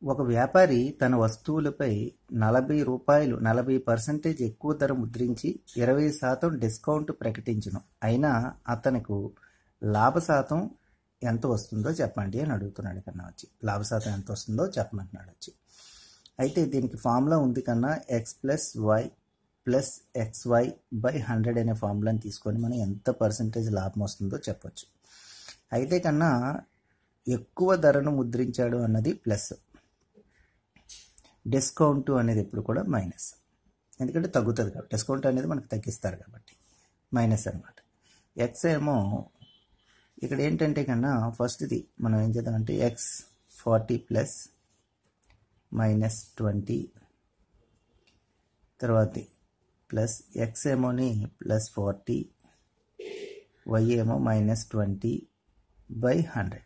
ఒక వ్యాపారి తన వస్తువులపై నలభై రూపాయలు నలభై పర్సెంటేజ్ ఎక్కువ ధర ముద్రించి ఇరవై శాతం డిస్కౌంట్ ప్రకటించును అయినా అతనికి లాభ శాతం ఎంత వస్తుందో చెప్పండి అని అడుగుతున్నాడు కన్నా వచ్చి లాభ శాతం ఎంత వస్తుందో చెప్పమంటున్నాడు వచ్చి అయితే దీనికి ఫార్ములా ఉంది కన్నా x plus y plus x y by hundred అనే ఫార్ములాని తీసుకొని మనం ఎంత పర్సంటేజ్ లాభం వస్తుందో చెప్పొచ్చు అయితే కన్నా ఎక్కువ ధరను ముద్రించాడు అన్నది ప్లస్ డిస్కౌంట్ అనేది ఎప్పుడు కూడా మైనస్ ఎందుకంటే తగ్గుతుంది కాబట్టి డిస్కౌంట్ అనేది మనకు తగ్గిస్తారు కాబట్టి మైనస్ అనమాట ఎక్స్ ఏమో ఇక్కడ ఏంటంటే కన్నా ఫస్ట్ది మనం ఏం చేద్దామంటే x forty plus minus twenty తర్వాత ప్లస్ ఎక్స్ ఏమోని ప్లస్ ఫార్టీ వై ఏమో మైనస్ ట్వంటీ బై హండ్రెడ్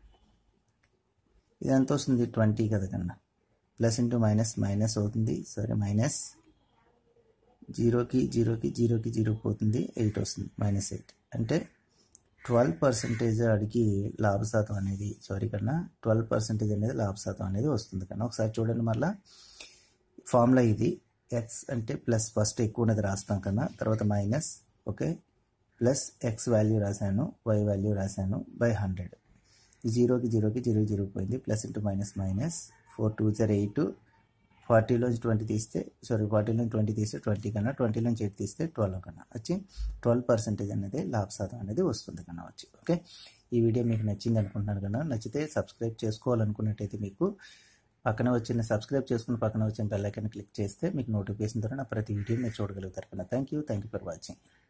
ఇది ఎంత వస్తుంది ట్వంటీ కదా కన్నా ప్లస్ ఇంటూ మైనస్ మైనస్ అవుతుంది సరే మైనస్ జీరోకి జీరోకి జీరోకి జీరో పోతుంది ఎయిట్ వస్తుంది మైనస్ ఎయిట్ అంటే ట్వెల్వ్ పర్సెంటేజ్ అడిగి లాభ శాతం అనేది సారీ కన్నా ట్వెల్వ్ పర్సెంటేజ్ అనేది లాభ శాతం అనేది వస్తుంది కన్నా ఒకసారి చూడండి మళ్ళా ఫార్ములా ఇది ఎక్స్ అంటే ప్లస్ ఫస్ట్ ఎక్కువ ఉన్నది రాస్తాం కన్నా తర్వాత minus okay plus x value రాశాను వై వాల్యూ రాశాను బై హండ్రెడ్ జీరోకి జీరోకి జీరో జీరో పోయింది plus into minus minus four two జర్ ఎయిట్ ఫార్టీలోంచి ట్వంటీ తీస్తే సారీ ఫార్టీలోంచి ట్వంటీ తీస్తే ట్వంటీ కన్నా ట్వంటీలోంచి ఎయిట్ తీస్తే ట్వెల్వ్ కన్నా వచ్చి ట్వెల్వ్ పర్సెంటేజ్ అనేది లాభ శాతం అనేది వస్తుంది కన్నా వచ్చి ఓకే ఈ వీడియో మీకు నచ్చింది అనుకుంటున్నాను కన్నా నచ్చితే సబ్స్క్రైబ్ చేసుకోవాలనుకున్నట్టయితే మీకు పక్కన వచ్చిన సబ్స్క్రైబ్ చేసుకుని పక్కన వచ్చిన బెల్ ఐకాన్ క్లిక్ చేస్తే మీకు నోటిఫికేషన్ ద్వారా నా ప్రతి వీడియో మీరు చూడగలుగుతారు కన్నా thank you thank you for watching